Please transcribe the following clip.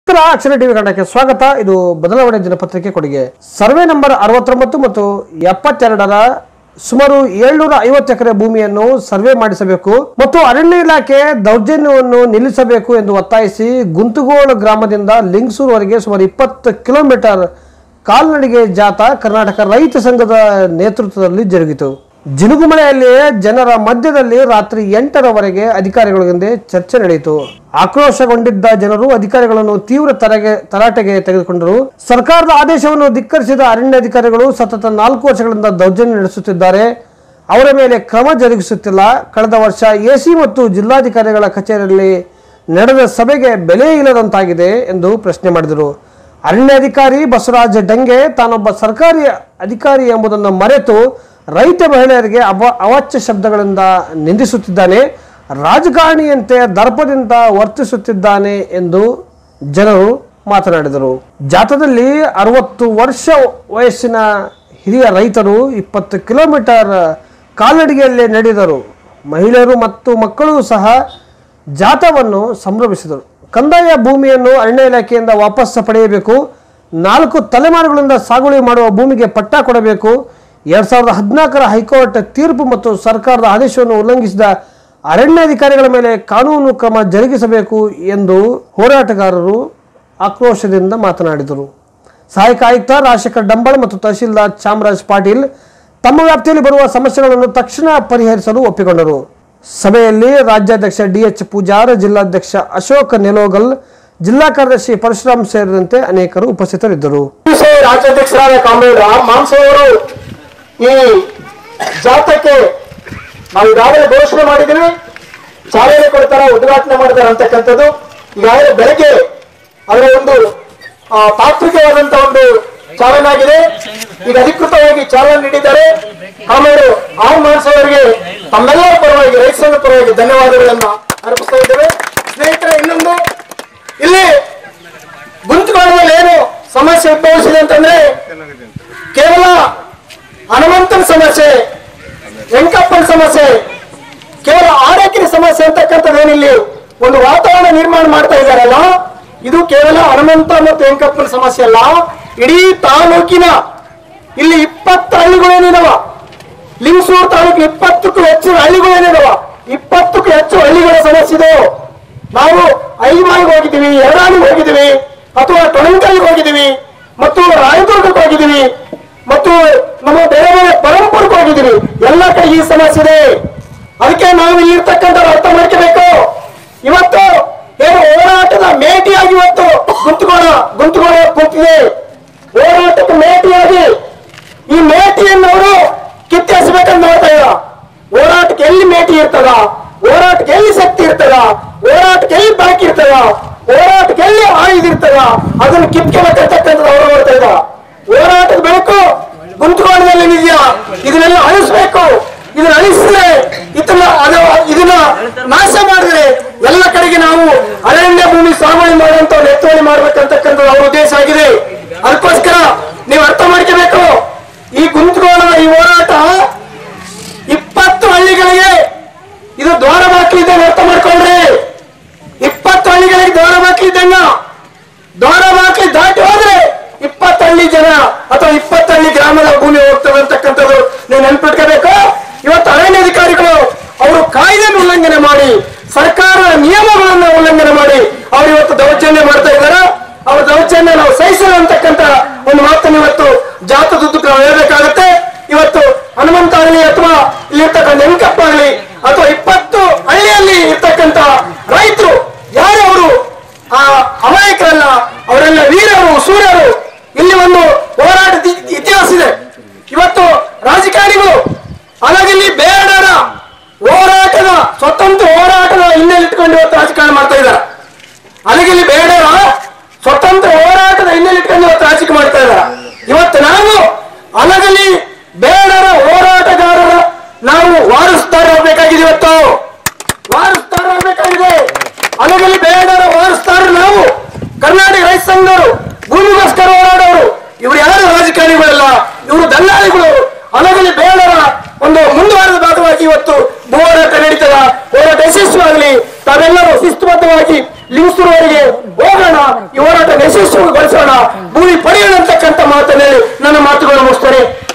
ನಮಸ್ಕಾರ ಅಕ್ಷರ ಟಿವಿ ಕನ್ನಡಕ್ಕೆ ಸ್ವಾಗತ ಇದು ಬದಲಾವಣೆ ದಿನಪತ್ರಿಕೆ ಕೊಡುಗೆ ಸರ್ವೆ ನಂಬರ್ ಅರವತ್ತೊಂಬತ್ತು ಮತ್ತು ಎಪ್ಪತ್ತೆರಡರ ಸುಮಾರು ಏಳ್ನೂರ ಐವತ್ತು ಎಕರೆ ಭೂಮಿಯನ್ನು ಸರ್ವೆ ಮಾಡಿಸಬೇಕು ಮತ್ತು ಅರಣ್ಯ ಇಲಾಖೆ ದೌರ್ಜನ್ಯವನ್ನು ನಿಲ್ಲಿಸಬೇಕು ಎಂದು ಒತ್ತಾಯಿಸಿ ಗುಂತುಗೋಳ ಗ್ರಾಮದಿಂದ ಲಿಂಗಸೂರುವರೆಗೆ ಸುಮಾರು ಇಪ್ಪತ್ತು ಕಿಲೋಮೀಟರ್ ಕಾಲ್ನಡಿಗೆ ಜಾಥಾ ಕರ್ನಾಟಕ ರೈತ ಸಂಘದ ನೇತೃತ್ವದಲ್ಲಿ ಜರುಗಿತು ಜಿನುಗುಮಳೆಯಲ್ಲಿ ಜನರ ಮಧ್ಯದಲ್ಲಿ ರಾತ್ರಿ ಎಂಟರವರೆಗೆ ಅಧಿಕಾರಿಗಳೊಂದಿಗೆ ಚರ್ಚೆ ನಡೆಯಿತು ಆಕ್ರೋಶಗೊಂಡಿದ್ದ ಜನರು ಅಧಿಕಾರಿಗಳನ್ನು ತೀವ್ರ ತರಗೆ ತರಾಟೆಗೆ ತೆಗೆದುಕೊಂಡರು ಸರ್ಕಾರದ ಆದೇಶವನ್ನು ಧಿಕ್ಕರಿಸಿದ ಅರಣ್ಯ ಅಧಿಕಾರಿಗಳು ಸತತ ನಾಲ್ಕು ವರ್ಷಗಳಿಂದ ದೌರ್ಜನ್ಯ ನಡೆಸುತ್ತಿದ್ದಾರೆ ಅವರ ಮೇಲೆ ಕ್ರಮ ಜರುಗಿಸುತ್ತಿಲ್ಲ ಕಳೆದ ವರ್ಷ ಎಸಿ ಮತ್ತು ಜಿಲ್ಲಾಧಿಕಾರಿಗಳ ಕಚೇರಿಯಲ್ಲಿ ನಡೆದ ಸಭೆಗೆ ಬೆಲೆ ಇಲ್ಲದಂತಾಗಿದೆ ಎಂದು ಪ್ರಶ್ನೆ ಮಾಡಿದರು ಅರಣ್ಯಾಧಿಕಾರಿ ಬಸವರಾಜ ಡಂಗೆ ತಾನೊಬ್ಬ ಸರ್ಕಾರಿ ಅಧಿಕಾರಿ ಎಂಬುದನ್ನು ಮರೆತು ರೈತ ಮಹಿಳೆಯರಿಗೆ ಅವ ಅವಾಚ್ಯ ಶಬ್ದಗಳಿಂದ ನಿಂದಿಸುತ್ತಿದ್ದಾನೆ ರಾಜಕಾರಣಿಯಂತೆ ದರ್ಪದಿಂದ ವರ್ತಿಸುತ್ತಿದ್ದಾನೆ ಎಂದು ಜನರು ಮಾತನಾಡಿದರು ಜಾಥಾದಲ್ಲಿ ಅರವತ್ತು ವರ್ಷ ವಯಸ್ಸಿನ ಹಿರಿಯ ರೈತರು ಇಪ್ಪತ್ತು ಕಿಲೋಮೀಟರ್ ಕಾಲ್ನಡಿಗೆಯಲ್ಲಿ ನಡೆದರು ಮಹಿಳೆಯರು ಮತ್ತು ಮಕ್ಕಳು ಸಹ ಜಾಥಾವನ್ನು ಸಂಭ್ರಮಿಸಿದರು ಕಂದಾಯ ಭೂಮಿಯನ್ನು ಅರಣ್ಯ ಇಲಾಖೆಯಿಂದ ವಾಪಸ್ ಪಡೆಯಬೇಕು ನಾಲ್ಕು ತಲೆಮಾರುಗಳಿಂದ ಸಾಗುವಳಿ ಮಾಡುವ ಭೂಮಿಗೆ ಪಟ್ಟ ಕೊಡಬೇಕು ಎರಡ್ ಸಾವಿರದ ಹದಿನಾಲ್ಕರ ಹೈಕೋರ್ಟ್ ತೀರ್ಪು ಮತ್ತು ಸರ್ಕಾರದ ಆದೇಶವನ್ನು ಉಲ್ಲಂಘಿಸಿದ ಅರಣ್ಯಾಧಿಕಾರಿಗಳ ಮೇಲೆ ಕಾನೂನು ಕ್ರಮ ಜರುಗಿಸಬೇಕು ಎಂದು ಹೋರಾಟಗಾರರು ಆಕ್ರೋಶದಿಂದ ಮಾತನಾಡಿದರು ಸಹಾಯಕ ಆಯುಕ್ತ ರಾಜಶೇಖರ್ ಡಂಬಾಳ್ ಮತ್ತು ತಹಶೀಲ್ದಾರ್ ಚಾಮರಾಜ್ ಪಾಟೀಲ್ ತಮ್ಮ ವ್ಯಾಪ್ತಿಯಲ್ಲಿ ಬರುವ ಸಮಸ್ಯೆಗಳನ್ನು ತಕ್ಷಣ ಪರಿಹರಿಸಲು ಒಪ್ಪಿಕೊಂಡರು ಸಭೆಯಲ್ಲಿ ರಾಜ್ಯಾಧ್ಯಕ್ಷ ಡಿಎಚ್ ಪೂಜಾರ್ ಜಿಲ್ಲಾಧ್ಯಕ್ಷ ಅಶೋಕ್ ನೆಲೋಗಲ್ ಜಿಲ್ಲಾ ಕಾರ್ಯದರ್ಶಿ ಪರಶುರಾಮ್ ಸೇರಿದಂತೆ ಅನೇಕರು ಉಪಸ್ಥಿತರಿದ್ದರು ವಿಷಯ ರಾಜ್ಯಾಧ್ಯಕ್ಷರಾದ ಕಾಮ್ರೇಡ್ ರಾಮ್ ಮಾನ್ಸೆ ಅವರು ಈ ಜಾಥಾಕ್ಕೆ ನಾವು ಈಗಾಗಲೇ ಘೋಷಣೆ ಮಾಡಿದ್ದೀವಿ ಚಾಲನೆ ಕೊಡ್ತಾರ ಉದ್ಘಾಟನೆ ಮಾಡ್ತಾರ ಅಂತಕ್ಕಂಥದ್ದು ಈಗಾಗಲೇ ಬೆಳಗ್ಗೆ ಅದರ ಒಂದು ಆ, ತಾತ್ವಿಕವಾದಂತ ಒಂದು ಚಾಲನೆ ಆಗಿದೆ ಈಗ ಅಧಿಕೃತವಾಗಿ ಚಾಲನೆ ನೀಡಿದ್ದಾರೆ ಆಮೇಲೆ ಆರ್ ಮಾನ್ಸೆ ಅವರಿಗೆ ತಮ್ಮೆಲ್ಲರ ಪರವಾಗಿ ರೈತ ಸಂಘ ಪರವಾಗಿ ಧನ್ಯವಾದಗಳನ್ನ ಅರ್ಪಿಸ್ತಾ ಇದ್ದೇವೆ ಸ್ನೇಹಿತರೆ ಇನ್ನೊಂದು ಇಲ್ಲಿ ಗುಂತುಗಳಲ್ಲಿ ಏನು ಸಮಸ್ಯೆ ಉದ್ಭವಿಸಿದೆ ಅಂತಂದ್ರೆ ಕೇವಲ ಹನುಮಂತನ ಸಮಸ್ಯೆ ವೆಂಕಪ್ಪನ ಸಮಸ್ಯೆ ಕೇವಲ ಆರೋಗ್ಯದ ಸಮಸ್ಯೆ ಅಂತಕ್ಕಂಥದ್ದೇನಿಲ್ಲಿ ಒಂದು ವಾತಾವರಣ ನಿರ್ಮಾಣ ಮಾಡ್ತಾ ಇದ್ದಾರಲ್ಲ ಇದು ಕೇವಲ ಹನುಮಂತ ಮತ್ತು ವೆಂಕಪ್ಪನ ಸಮಸ್ಯೆ ಅಲ್ಲ ಇಡೀ ತಾಲೂಕಿನ ಇಲ್ಲಿ ಇಪ್ಪತ್ತು ಹಳ್ಳಿಗಳೇನಿದಾವ ಲಿಂಗಸೂರು ತಾಲೂಕು ಇಪ್ಪತ್ತಕ್ಕೂ ಹೆಚ್ಚು ಹಳ್ಳಿಗಳೇನಿದಾವ ಇಪ್ಪತ್ತಕ್ಕೂ ಹೆಚ್ಚು ಹಳ್ಳಿಗಳ ಸಮಸ್ಯೆ ಇದೆ ನಾವು ಐಮಾಳಿಗೆ ಹೋಗಿದ್ದೀವಿ ಎರಡಾಣಿಗೆ ಹೋಗಿದ್ದೀವಿ ಅಥವಾ ಟೊಣಂಕಲ್ಗೆ ಹೋಗಿದ್ದೀವಿ ಮತ್ತು ರಾಯದುರ್ಗಕ್ಕೆ ಹೋಗಿದ್ದೀವಿ ಮತ್ತು ನಮ್ಮ ಬೇರೆ ಬೇರೆ ಪರಂಪುರಕ್ಕೆ ಹೋಗಿದ್ದೀವಿ ಎಲ್ಲ ಕಡೆ ಈ ಸಮಸ್ಯೆ ಇದೆ ಅದಕ್ಕೆ ನಾವು ಇಲ್ಲಿರ್ತಕ್ಕಂಥ ಅರ್ಥ ಮಾಡ್ಕೋಬೇಕು ಇವತ್ತು ಏನು ಹೋರಾಟದ ಮೇಟಿಯಾಗಿ ಇವತ್ತು ಗುಂತುಗೋಣ ಗುಂತುಗೋಣ ಕೂತಿದೆ ಹೋರಾಟಕ್ಕೆ ಮೇಟಿಯಾಗಿ ಈ ಮೇಟಿಯನ್ನು ಅವರು ಕಿತ್ತೆಸಬೇಕಂತ ನೋಡ್ತಾ ಇದ್ದಾರೆ ಹೋರಾಟಕ್ಕೆ ಎಲ್ಲಿ ಮೇಟಿ ಇರ್ತದ ಹೋರಾಟಕ್ಕೆ ಎಲ್ಲಿ ಶಕ್ತಿ ಇರ್ತದ ಹೋರಾಟಕ್ಕೆ ಎಲ್ಲಿ ಬಾಕಿ ಇರ್ತದ ಹೋರಾಟಕ್ಕೆ ಎಲ್ಲಿ ಆಯುಧ ಇರ್ತದ ಅದನ್ನು ಕಿತ್ಕೊಬೇಕಂತಕ್ಕಂಥದ್ದು ಅವರು ನೋಡ್ತಾ ಇದ್ದಾರೆ ಹೋರಾಟದ ಬೆಳಕು ಗುಂತುಗೋಣದಲ್ಲಿ ಇದೆಯಾ ಇದನ್ನೆಲ್ಲ ಅಳಿಸ್ಬೇಕು ಇದನ್ನ ಅಳಿಸಿದ್ರೆ ಇದನ್ನ ಅದು ಇದನ್ನ ನಾಶ ಮಾಡಿದ್ರೆ ಎಲ್ಲ ಕಡೆಗೆ ನಾವು ಅರಣ್ಯ ಭೂಮಿ ಸಾಗುವಳಿ ಮಾಡುವಂತ ಎತ್ತುವಳಿ ಮಾಡ್ಬೇಕಂತಕ್ಕಂಥದ್ದು ಅವರ ಉದ್ದೇಶ ಆಗಿದೆ ಅದಕ್ಕೋಸ್ಕರ ನೀವು ಅರ್ಥ ಮಾಡ್ಕೋಬೇಕು ಈ ಗುಂತುಗೋಣದ ಈ ಹೋರಾಟ ಇಪ್ಪತ್ತು ಹಳ್ಳಿಗಳಿಗೆ ಇದು ದ್ವಾರ ಬಾಕ್ಲಿದ್ದಂಗೆ ಅರ್ಥ ಮಾಡ್ಕೊಂಡ್ರಿ ಇಪ್ಪತ್ತು ಹಳ್ಳಿಗಳಿಗೆ ದ್ವಾರ ಬಾಕ್ಲಿದ್ದಂಗ ದ್ವಾರ ಬಾಕ್ಲಿ ದಾಟಿ ಹೋದ್ರೆ ಇಪ್ಪತ್ತು ಹಳ್ಳಿ ಜನ ಅಥವಾ ಇಪ್ಪತ್ತು ಹಳ್ಳಿ ಗ್ರಾಮದ ಭೂಮಿ ಹೋಗ್ತದೆ ಅಂತಕ್ಕಂಥದ್ದು ನೀವು ನೆನ್ಪಿಟ್ಕೋಬೇಕು ಇವತ್ತು ಅರಣ್ಯಾಧಿಕಾರಿಗಳು ಅವರು ಕಾಯ್ದೆಯನ್ನು ಉಲ್ಲಂಘನೆ ಮಾಡಿ ಸರ್ಕಾರದ ನಿಯಮಗಳನ್ನ ಉಲ್ಲಂಘನೆ ಮಾಡಿ ಅವರು ಇವತ್ತು ದೌರ್ಜನ್ಯ ಮಾಡ್ತಾ ಇದ್ದಾರೆ ಅವ್ರ ದೌರ್ಜನ್ಯ ನಾವು ಸಹಿಸಲ್ಲ ಅಂತಕ್ಕಂಥ ಒಂದು ಮಾತನ್ನು ಇವತ್ತು ಜಾತದುದ್ದಕ್ಕೆ ನಾವು ಹೇಳ್ಬೇಕಾಗತ್ತೆ ಇವತ್ತು ಹನುಮಂತ ಆಗಲಿ ಅಥವಾ ಇಲ್ಲಿರ್ತಕ್ಕಂಥ ವೆಂಕಪ್ಪ ಆಗಲಿ ಅಥವಾ ಇಪ್ಪತ್ತು ಹಳ್ಳಿಯಲ್ಲಿ ಇರ್ತಕ್ಕಂಥ ರೈತರು ಯಾರು ಅವರು ಆ ಅಮಾಯಕರಲ್ಲ ಅವರೆಲ್ಲ ವೀರರು ಸೂರ್ಯರು ಇಲ್ಲಿ ಒಂದು ಹೋರಾಟದ ಇತಿ- ಇತಿಹಾಸ ಇದೆ ಇವತ್ತು ರಾಜಕಾರಣಿಗಳು ಅಲಗಲ್ಲಿ ಬೇಡರ ಹೋರಾಟದ ಸ್ವತಂತ್ರ ಹೋರಾಟದ ಹಿನ್ನೆಲೆ ಇಟ್ಕೊಂಡು ಇವತ್ತು ರಾಜಕಾರಣ ಮಾಡ್ತಾ ಇದ್ದಾರೆ ಅಲಗಿಲಿ ಬೇಡರ ಸ್ವತಂತ್ರ ಹೋರಾಟದ ಹಿನ್ನೆಲೆ ಇಟ್ಕೊಂಡು ಇವತ್ತು ರಾಜಕೀಯ ಮಾಡ್ತಾ ಇದ್ದಾರೆ ಇವತ್ತು ನಾವು ಅಲಗಲಿ ಬೇಡರ ಹೋರಾಟಗಾರರ ನಾವು ವಾರಸ್ತಾರಬೇಕಾಗಿದೆ ಇವತ್ತು ವಾರಸ್ತಾರಬೇಕಾಗಿದೆ ಅಲಗಲಿ ಬೇಡರ ವಾರಸ್ತಾರ ನಾವು ಕರ್ನಾಟಕ ರೈತ ಸಂಘದವರು ಭೂಮಿಗೋಸ್ಕರ ಹೋರಾಡೋರು ಇವರು ಯಾರು ರಾಜಕಾರಣಿಗಳಲ್ಲ ಇವರು ದಲ್ಲಾಳಿಗಳು ಅಲಗಲಿ ಬೇಡರ ಒಂದು ಮುಂದುವರೆದ ಭಾಗವಾಗಿ ಇವತ್ತು ಭೂ ಹೋರಾಟ ನಡೀತದ ಹೋರಾಟ ಯಶಸ್ವಿಯಾಗಲಿ ತಾವೆಲ್ಲರೂ ಶಿಸ್ತುಬದ್ಧವಾಗಿ ಲಿಂಗಸೂರುವರೆಗೆ ಹೋಗೋಣ ಈ ಹೋರಾಟ ಹೋರಾಟ ಯಶಸ್ವಿಗೊಳಿಸೋಣ ಭೂಮಿ ಪಡೆಯೋಣ ಅಂತಕ್ಕಂಥ ಮಾತಲ್ಲಿ ನನ್ನ ಮಾತುಗಳನ್ನು ಮುಗಿಸ್ತಾರೆ